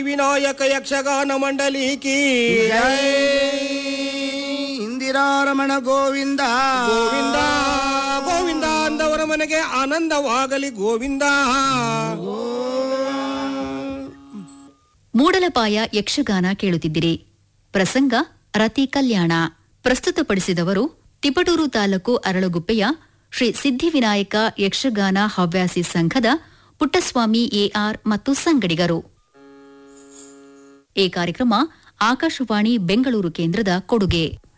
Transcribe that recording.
ವಿನಾಯಕ ಯಕ್ಷಗಾನ ಮಂಡಲಿ ಕಿ ಜೈ ಇಂದಿರಾರಮಣ ಗೋವಿಂದ ಗೋವಿಂದ ಗೋವಿಂದ ಅಂದವರ ಮನೆಗೆ ಆನಂದವಾಗಲಿ ಗೋವಿಂದ ಮೂಡಲಪಾಯ ಯಕ್ಷಗಾನ ಕೇಳುತ್ತಿದ್ದಿರಿ ಪ್ರಸಂಗ ರತಿ ಕಲ್ಯಾಣ ಪ್ರಸ್ತುತಪಡಿಸಿದವರು ತಿಪಟೂರು ತಾಲೂಕು ಅರಳುಗುಪ್ಪೆಯ ಶ್ರೀ ಸಿದ್ಧಿವಿನಾಯಕ ಯಕ್ಷಗಾನ ಹವ್ಯಾಸಿ ಸಂಘದ ಪುಟ್ಟಸ್ವಾಮಿ ಎಆರ್ ಮತ್ತು ಸಂಗಡಿಗರು ಈ ಕಾರ್ಯಕ್ರಮ ಆಕಾಶವಾಣಿ ಬೆಂಗಳೂರು ಕೇಂದ್ರದ ಕೊಡುಗೆ